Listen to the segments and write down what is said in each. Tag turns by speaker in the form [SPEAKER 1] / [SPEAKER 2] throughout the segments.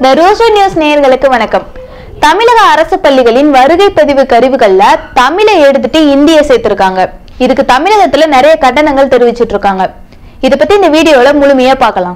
[SPEAKER 1] த Russo news நேயர்களுக்கு வணக்கம் தமிழக அரசு பள்ளிகளின் வருகை பதிவு கருவிகள்ல தமிழை எடுத்துட்டு இந்திய சேர்த்திருக்காங்க இதுக்கு தமிழகத்துல நிறைய கட்டணங்கள் தெரிவிச்சிட்டு இருக்காங்க இத பத்தி இந்த வீடியோல முழுமையா பார்க்கலாம்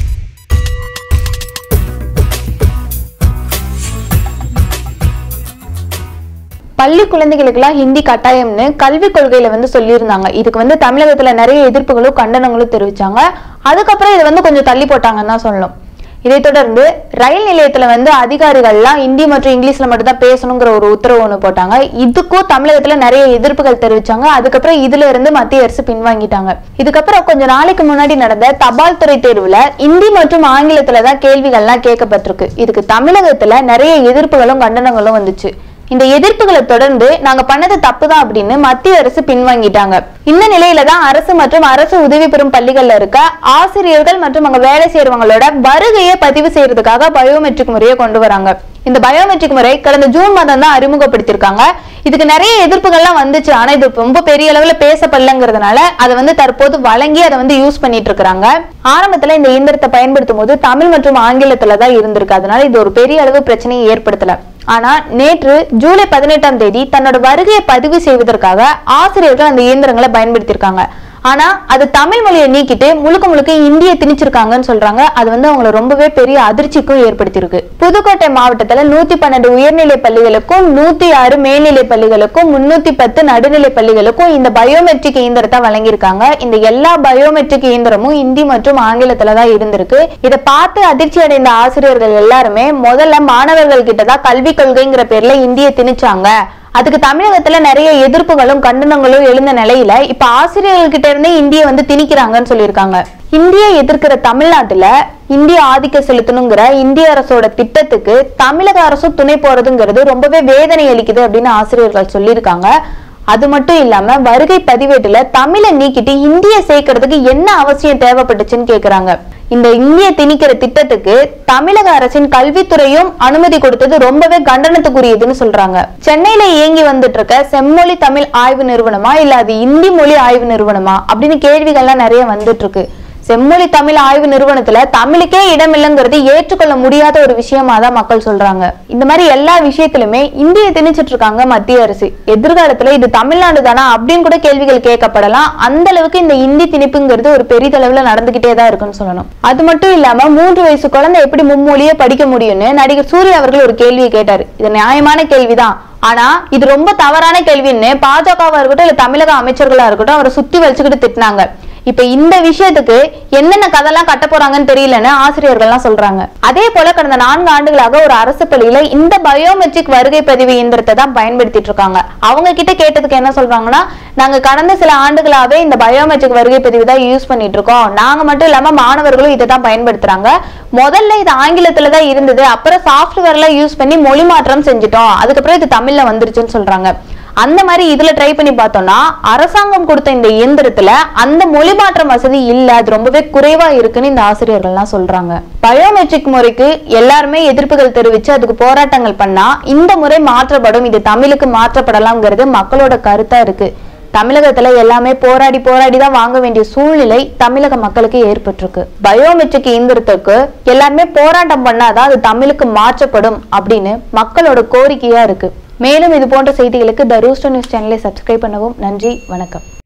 [SPEAKER 1] பள்ளி குழந்தைகளுக்கெல்லாம் ஹிந்தி கட்டாயம்னு கல்விக் கொள்கையில வந்து சொல்லியிருந்தாங்க இதுக்கு வந்து தமிழகத்துல நிறைய எதிர்ப்புகளும் கண்டனங்களும் தெரிவிச்சாங்க அதுக்கப்புறம் இதை வந்து கொஞ்சம் தள்ளி போட்டாங்கன்னு தான் சொல்லணும் இதைத் தொடர்ந்து ரயில் நிலையத்துல வந்து அதிகாரிகள்லாம் ஹிந்தி மற்றும் இங்கிலீஷ்ல மட்டும் தான் பேசணுங்கிற ஒரு உத்தரவு ஒன்று போட்டாங்க இதுக்கும் தமிழகத்துல நிறைய எதிர்ப்புகள் தெரிவிச்சாங்க அதுக்கப்புறம் இதுல இருந்து மத்திய அரசு பின்வாங்கிட்டாங்க இதுக்கப்புறம் கொஞ்ச நாளைக்கு முன்னாடி நடந்த தபால் துறை தேர்வுல இந்தி மற்றும் ஆங்கிலத்துல தான் கேள்விகள்லாம் கேட்கப்பட்டிருக்கு இதுக்கு தமிழகத்துல நிறைய எதிர்ப்புகளும் கண்டனங்களும் வந்துச்சு இந்த எதிர்ப்புகளை தொடர்ந்து நாங்க பண்ணது தப்புதான் அப்படின்னு மத்திய அரசு பின்வாங்கிட்டாங்க இந்த நிலையில தான் அரசு மற்றும் அரசு உதவி பெறும் பள்ளிகள்ல இருக்க ஆசிரியர்கள் மற்றும் அங்க வேலை செய்யறவங்களோட வருகையை பதிவு செய்யறதுக்காக பயோமெட்ரிக் முறையை கொண்டு வராங்க இந்த பயோமெட்ரிக் முறை கடந்த ஜூன் மாதம் தான் அறிமுகப்படுத்தியிருக்காங்க இதுக்கு நிறைய எதிர்ப்புகள்லாம் வந்துச்சு ஆனா இது ரொம்ப பெரிய அளவுல பேசப்படலங்கிறதுனால அதை வந்து தற்போது வழங்கி அதை வந்து யூஸ் பண்ணிட்டு இருக்காங்க ஆரம்பத்துல இந்த இயந்திரத்தை பயன்படுத்தும் போது தமிழ் மற்றும் ஆங்கிலத்துல தான் இருந்திருக்கு அதனால இது ஒரு பெரிய அளவு பிரச்சனையை ஏற்படுத்தல ஆனா நேற்று ஜூலை பதினெட்டாம் தேதி தன்னோட வருகையை பதிவு செய்வதற்காக ஆசிரியர்கள் அந்த இயந்திரங்களை பயன்படுத்தியிருக்காங்க ஆனா அது தமிழ் மொழியை நீக்கிட்டு முழுக்க முழுக்க இந்திய திணிச்சிருக்காங்கன்னு சொல்றாங்க அது வந்து அவங்களை ரொம்பவே பெரிய அதிர்ச்சிக்கும் ஏற்படுத்தியிருக்கு புதுக்கோட்டை மாவட்டத்துல நூத்தி பன்னெண்டு உயர்நிலை பள்ளிகளுக்கும் நூத்தி ஆறு மேல்நிலை பள்ளிகளுக்கும் முன்னூத்தி பத்து நடுநிலை பள்ளிகளுக்கும் இந்த பயோமெட்ரிக் இயந்திரத்தை வழங்கியிருக்காங்க இந்த எல்லா பயோமெட்ரிக் இயந்திரமும் இந்தி மற்றும் ஆங்கிலத்துல தான் இருந்திருக்கு இதை பார்த்து அதிர்ச்சி அடைந்த ஆசிரியர்கள் எல்லாருமே முதல்ல மாணவர்கள் கிட்டதான் கல்விக் கொள்கைங்கிற பேர்ல இந்திய திணிச்சாங்க அதுக்கு தமிழகத்துல நிறைய எதிர்ப்புகளும் கண்டனங்களும் எழுந்த நிலையில இப்ப ஆசிரியர்கள் கிட்ட இருந்தே இந்திய வந்து திணிக்கிறாங்கன்னு சொல்லியிருக்காங்க இந்திய எதிர்க்கிற தமிழ்நாட்டுல இந்திய ஆதிக்க செலுத்தணுங்கிற இந்திய அரசோட திட்டத்துக்கு தமிழக அரசும் துணை போறதுங்கிறது ரொம்பவே வேதனை அளிக்குது அப்படின்னு ஆசிரியர்கள் சொல்லியிருக்காங்க அது மட்டும் இல்லாம வருகை பதிவேட்டுல தமிழை நீக்கிட்டு இந்திய சேர்க்கறதுக்கு என்ன அவசியம் தேவைப்பட்டுச்சுன்னு கேக்குறாங்க இந்த இந்திய திணிக்கிற திட்டத்துக்கு தமிழக அரசின் கல்வித்துறையும் அனுமதி கொடுத்தது ரொம்பவே கண்டனத்துக்குரியதுன்னு சொல்றாங்க சென்னையில இயங்கி வந்துட்டு இருக்க செம்மொழி தமிழ் ஆய்வு நிறுவனமா இல்ல அது இந்தி மொழி ஆய்வு நிறுவனமா அப்படின்னு கேள்விகள்லாம் நிறைய வந்துட்டு இருக்கு செம்மொழி தமிழ் ஆய்வு நிறுவனத்துல தமிழுக்கே இடம் இல்லைங்கிறது ஏற்றுக்கொள்ள முடியாத ஒரு விஷயமா தான் மக்கள் சொல்றாங்க இந்த மாதிரி எல்லா விஷயத்திலுமே இந்திய திணிச்சிட்டு இருக்காங்க மத்திய அரசு எதிர்காலத்துல இது தமிழ்நாடு தானா அப்படின்னு கூட கேள்விகள் கேட்கப்படலாம் அந்த அளவுக்கு இந்த இந்தி திணிப்புங்கிறது ஒரு பெரிதளவுல நடந்துகிட்டே தான் இருக்குன்னு சொல்லணும் அது மட்டும் இல்லாம மூன்று வயசு குழந்தை எப்படி மும்மொழியே படிக்க முடியும்னு நடிகர் சூர்யா அவர்கள் ஒரு கேள்வியை கேட்டாரு இது நியாயமான கேள்விதான் ஆனா இது ரொம்ப தவறான கேள்வின்னு பாஜகவா இருக்கட்டும் இல்ல தமிழக அமைச்சர்களா இருக்கட்டும் அவரை சுத்தி வச்சுக்கிட்டு திட்டினாங்க இப்ப இந்த விஷயத்துக்கு என்னென்ன கதெல்லாம் கட்ட போறாங்கன்னு தெரியலன்னு ஆசிரியர்கள்லாம் சொல்றாங்க அதே போல கடந்த நான்கு ஆண்டுகளாக ஒரு அரசு பள்ளியில இந்த பயோமெட்ரிக் வருகை பதிவு இயந்திரத்தை தான் பயன்படுத்திட்டு இருக்காங்க அவங்க கிட்ட கேட்டதுக்கு என்ன சொல்றாங்கன்னா நாங்க கடந்த சில ஆண்டுகளாவே இந்த பயோமெட்ரிக் வருகை பதிவு தான் யூஸ் பண்ணிட்டு இருக்கோம் நாங்க மட்டும் இல்லாம மாணவர்களும் இதை தான் பயன்படுத்துறாங்க முதல்ல இது ஆங்கிலத்துல தான் இருந்தது அப்புறம் சாஃப்ட்வேர்ல யூஸ் பண்ணி மொழி மாற்றம் செஞ்சுட்டோம் அதுக்கப்புறம் இது தமிழ்ல வந்துருச்சுன்னு சொல்றாங்க அந்த மாதிரி இதுல ட்ரை பண்ணி பார்த்தோம்னா அரசாங்கம் கொடுத்த இந்த இயந்திரத்துல அந்த மொழி மாற்றம் வசதி இல்ல அது ரொம்பவே குறைவா இருக்குன்னு இந்த ஆசிரியர்கள்லாம் சொல்றாங்க பயோமெட்ரிக் முறைக்கு எல்லாருமே எதிர்ப்புகள் தெரிவிச்சு அதுக்கு போராட்டங்கள் பண்ணா இந்த முறை மாற்றப்படும் இது தமிழுக்கு மாற்றப்படலாம்ங்கிறது மக்களோட கருத்தா இருக்கு தமிழகத்துல எல்லாமே போராடி போராடி தான் வாங்க வேண்டிய சூழ்நிலை தமிழக மக்களுக்கு ஏற்பட்டிருக்கு பயோமெட்ரிக் இயந்திரத்துக்கு எல்லாருமே போராட்டம் பண்ணாதான் அது தமிழுக்கு மாற்றப்படும் அப்படின்னு மக்களோட கோரிக்கையா இருக்கு மேலும் இது போன்ற செய்திகளுக்கு த ரூஸ்டர் நியூஸ் சேனலை சப்ஸ்கிரைப் பண்ணவும் நன்றி வணக்கம்